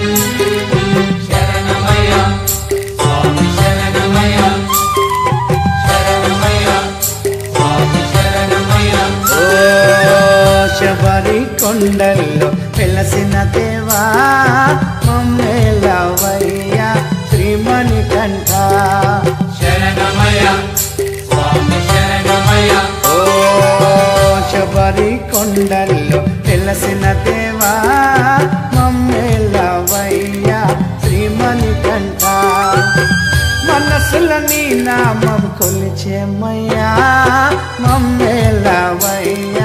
శరణమయ్య స్వామి శరణమయ్య శరణమయ్య స్వామి శరణమయ్య ఓ శబరి కొండల్లో వెలసిన దేవా మమ్మేలవయ్యా శ్రీమణి కంఠ శరణమయ్య స్వామి శరణమయ్య ఓ శబరి కొండల్లో వెలసిన దేవా మమ్మేలవయ్యా శ్రీమణి కంఠ మనసుల నీ నామం కొలిచేమయ్యా మమ్మేలవయ్యా